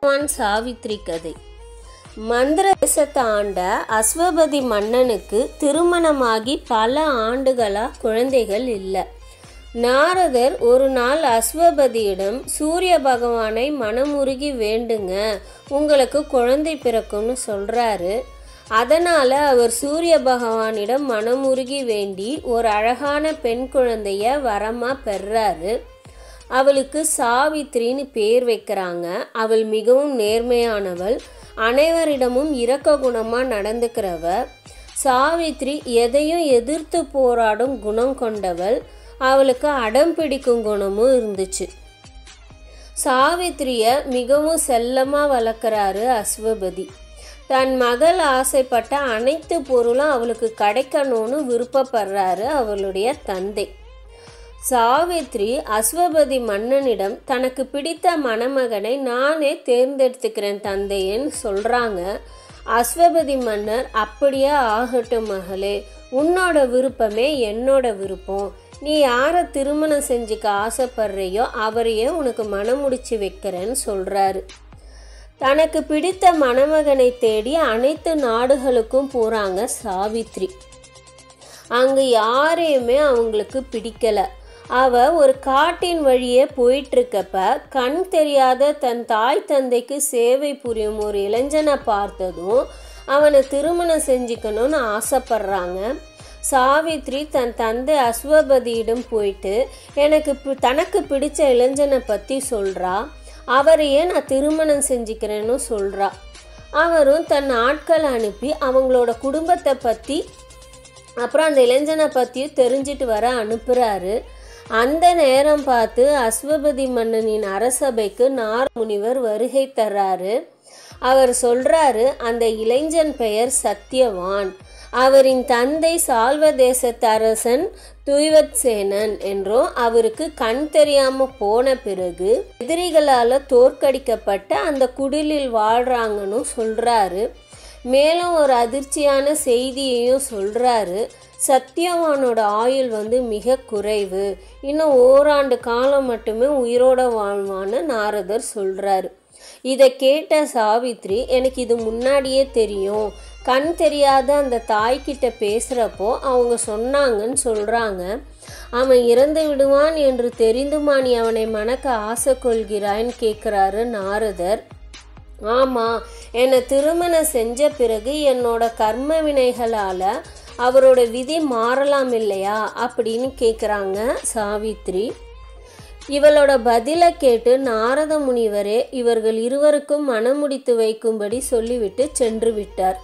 சத்யவான் சாவித்ரி கதை மந்திர தேசத்தை ஆண்ட அஸ்வபதி மன்னனுக்கு திருமணமாகி பல ஆண்டுகளா குழந்தைகள் இல்லை நாரதர் ஒரு நாள் அஸ்வபதியிடம் சூரிய பகவானை மனமுருகி வேண்டுங்க உங்களுக்கு குழந்தை பிறக்கும்னு சொல்றாரு அதனால அவர் சூரிய பகவானிடம் மனமுருகி வேண்டி ஒரு அழகான பெண் குழந்தைய வரமா பெறாரு அவளுக்கு சாவித்ரின்னு பேர் வைக்கிறாங்க அவள் மிகவும் நேர்மையானவள் அனைவரிடமும் இரக்க குணமாக நடந்துக்கிறவ சாவித்ரி எதையும் எதிர்த்து போராடும் குணம் கொண்டவள் அவளுக்கு அடம் பிடிக்கும் குணமும் இருந்துச்சு சாவித்ரிய மிகவும் செல்லமாக வளர்க்குறாரு அஸ்வபதி தன் மகள் ஆசைப்பட்ட அனைத்து பொருளும் அவளுக்கு கிடைக்கணும்னு விருப்பப்படுறாரு அவளுடைய தந்தை சாவித்ரி அஸ்வபதி மன்னனிடம் தனக்கு பிடித்த மணமகனை நானே தேர்ந்தெடுத்துக்கிறேன் தந்தையேன்னு சொல்கிறாங்க அஸ்வபதி மன்னர் அப்படியே ஆகட்டும் மகளே உன்னோட விருப்பமே என்னோட விருப்பம் நீ யாரை திருமணம் செஞ்சுக்க ஆசைப்படுறியோ அவரையே உனக்கு மனம் முடிச்சு வைக்கிறேன்னு சொல்கிறாரு தனக்கு பிடித்த மணமகனை தேடி அனைத்து நாடுகளுக்கும் போகிறாங்க சாவித்ரி அங்கே யாரையுமே அவங்களுக்கு பிடிக்கலை அவ ஒரு காட்டின் வழியே போயிட்டுருக்கப்ப கண் தெரியாத தன் தாய் தந்தைக்கு சேவை புரியும் ஒரு இளைஞனை பார்த்ததும் அவனை திருமணம் செஞ்சுக்கணும்னு ஆசைப்படுறாங்க சாவித்ரி தன் தந்தை அஸ்வபதியிடம் போயிட்டு எனக்கு பி- தனக்கு பிடிச்ச இளைஞனை பற்றி சொல்கிறா அவரையே நான் திருமணம் செஞ்சுக்கிறேன்னு சொல்கிறா அவரும் தன் ஆட்களை அனுப்பி அவங்களோட குடும்பத்தை பற்றி அப்புறம் அந்த இளைஞனை பற்றியும் தெரிஞ்சிட்டு வர அனுப்புகிறாரு அந்த நேரம் பார்த்து அஸ்வபதி மன்னனின் அரசபைக்கு நார முனிவர் வருகை தர்றாரு அவர் சொல்றாரு அந்த இளைஞன் பெயர் சத்யவான் அவரின் தந்தை சால்வ தேசத்து அரசன் துய்வத்சேனன் என்றும் அவருக்கு கண் தெரியாம போன பிறகு எதிரிகளால தோற்கடிக்கப்பட்ட அந்த குடிலில் வாழ்றாங்கன்னு சொல்றாரு மேலும் ஒரு அதிர்ச்சியான செய்தியையும் சொல்றாரு சத்யவானோட ஆயுள் வந்து மிக குறைவு இன்னும் ஓராண்டு காலம் மட்டுமே உயிரோட வாழ்வான்னு நாரதர் சொல்றாரு இதை கேட்ட சாவித்ரி எனக்கு இது முன்னாடியே தெரியும் கண் தெரியாத அந்த தாய்கிட்ட பேசுகிறப்போ அவங்க சொன்னாங்கன்னு சொல்கிறாங்க அவன் இறந்து விடுவான் என்று தெரிந்துமா நீ அவனை மணக்க ஆசை கொள்கிறாய்ன்னு கேட்குறாரு நாரதர் ஆமாம் என்னை திருமணம் செஞ்ச பிறகு என்னோட கர்ம வினைகளால் அவரோட விதி மாறலாம் இல்லையா அப்படின்னு கேட்குறாங்க சாவித்ரி இவளோட பதிலை கேட்டு நாரத முனிவரே இவர்கள் இருவருக்கும் மனமுடித்து வைக்கும்படி சொல்லிவிட்டு சென்று விட்டார்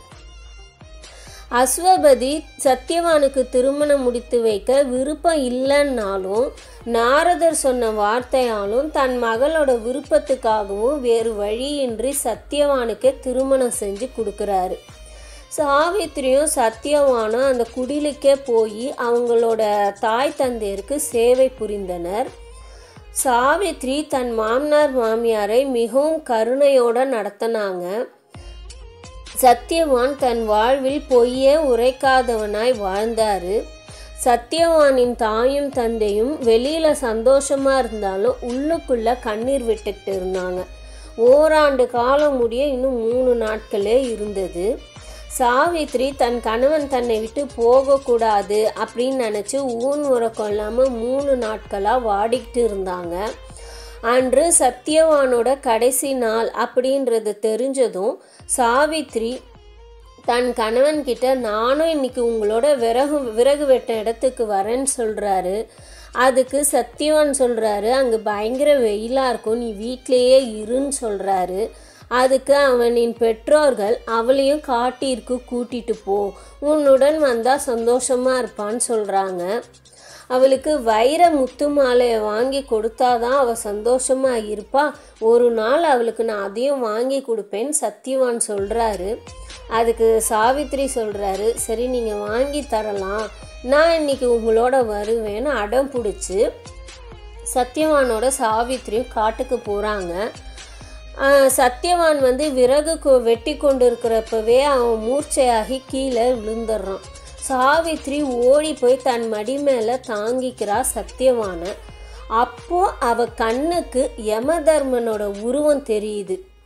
அஸ்வபதி சத்யவானுக்கு திருமணம் முடித்து வைக்க விருப்பம் இல்லைன்னாலும் நாரதர் சொன்ன வார்த்தையாலும் தன் மகளோட விருப்பத்துக்காகவும் வேறு வழியின்றி சத்யவானுக்கு திருமணம் செஞ்சு கொடுக்குறாரு சாவித்திரியும் சத்யவானும் அந்த குடிலுக்கே போய் அவங்களோட தாய் தந்தையருக்கு சேவை புரிந்தனர் சாவித்ரி தன் மாமனார் மாமியாரை மிகவும் கருணையோட நடத்தினாங்க சத்யவான் தன் வாழ்வில் பொய்யே உரைக்காதவனாய் வாழ்ந்தாரு சத்யவானின் தாயும் தந்தையும் வெளியில சந்தோஷமா இருந்தாலும் உள்ளுக்குள்ள கண்ணீர் விட்டுக்கிட்டு இருந்தாங்க ஓராண்டு காலம் முடிய இன்னும் மூணு நாட்களே இருந்தது சாவித்ரி தன் கணவன் தன்னை விட்டு போகக்கூடாது அப்படின்னு நினச்சி ஊன் உறக்கம் இல்லாமல் மூணு நாட்களாக வாடிக்கிட்டு இருந்தாங்க அன்று சத்யவானோட கடைசி நாள் அப்படின்றது தெரிஞ்சதும் சாவித்ரி தன் கணவன் கிட்ட நானும் இன்னைக்கு உங்களோட விறகு விறகு வெட்ட இடத்துக்கு வரேன்னு சொல்கிறாரு அதுக்கு சத்யவான் சொல்கிறாரு அங்கே பயங்கர வெயிலாக இருக்கும் நீ வீட்டிலேயே இருன்னு சொல்கிறாரு அதுக்கு அவனின் பெற்றோர்கள் அவளையும் காட்டிற்கு கூட்டிட்டு போ உன்னுடன் வந்தால் சந்தோஷமாக இருப்பான்னு சொல்கிறாங்க அவளுக்கு வைர முத்து மாலையை வாங்கி கொடுத்தாதான் அவள் சந்தோஷமாக இருப்பா ஒரு நாள் அவளுக்கு நான் அதையும் வாங்கி கொடுப்பேன்னு சத்யவான் சொல்கிறாரு அதுக்கு சாவித்ரி சொல்கிறாரு சரி நீங்கள் வாங்கி தரலாம் நான் இன்னைக்கு உங்களோட வருவேன்னு அடம் பிடிச்சி சத்யவானோட சாவித்ரியும் காட்டுக்கு போகிறாங்க சத்யவான் வந்து விறகு கொ- வெட்டி கொண்டு இருக்கிறப்பவே அவன் மூர்ச்சையாகி கீழே விழுந்துடுறான் சாவித்ரி ஓடி போய் தன் மடி மேலே தாங்கிக்கிறா சத்யவான அப்போ அவ கண்ணுக்கு யமதர்மனோட உருவம் தெரியுது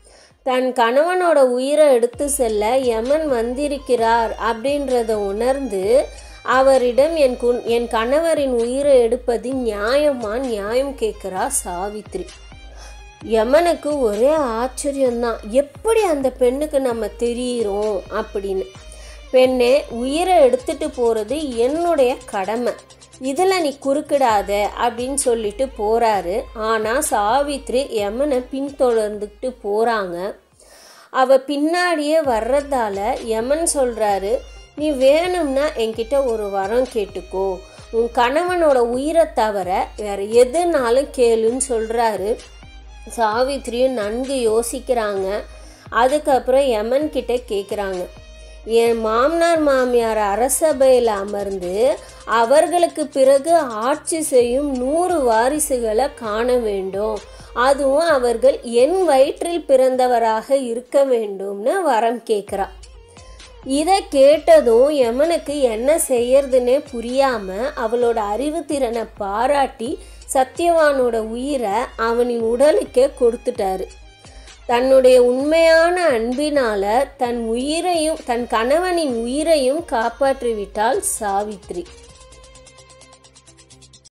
தன் கணவனோட உயிரை எடுத்து செல்ல யமன் வந்திருக்கிறார் அப்படின்றத உணர்ந்து அவரிடம் என் குன் என் கணவரின் உயிரை எடுப்பது நியாயமா நியாயம் கேட்குறா சாவித்ரி யமனுக்கு ஒரே ஆச்சரியம்தான் எப்படி அந்த பெண்ணுக்கு நம்ம தெரியிறோம் அப்படின்னு பெண்ணே உயிரை எடுத்துட்டு போகிறது என்னுடைய கடமை இதில் நீ குறுக்கிடாத அப்படின்னு சொல்லிட்டு போகிறாரு ஆனால் சாவித்ரி யமனை பின்தொடர்ந்துக்கிட்டு போகிறாங்க அவ பின்னாடியே வர்றதால யமன் சொல்கிறாரு நீ வேணும்னா என்கிட்ட ஒரு வரம் கேட்டுக்கோ உன் கணவனோட உயிரை தவிர வேற எதுனாலும் கேளுன்னு சொல்கிறாரு சாவித்ரியும் நன்கு யோசிக்கிறாங்க அதுக்கப்புறம் யமன் கிட்ட கேட்குறாங்க என் மாமனார் மாமியார் அரசபையில் அமர்ந்து அவர்களுக்கு பிறகு ஆட்சி செய்யும் நூறு வாரிசுகளை காண வேண்டும் அதுவும் அவர்கள் என் வயிற்றில் பிறந்தவராக இருக்க வேண்டும்னு வரம் கேட்குறா இதை கேட்டதும் யமனுக்கு என்ன செய்யறதுன்னே புரியாம அவளோட அறிவுத்திறனை பாராட்டி சத்தியவானோட உயிரை அவனின் உடலுக்கே கொடுத்துட்டாரு தன்னுடைய உண்மையான அன்பினால தன் உயிரையும் தன் கணவனின் உயிரையும் காப்பாற்றிவிட்டாள் சாவித்ரி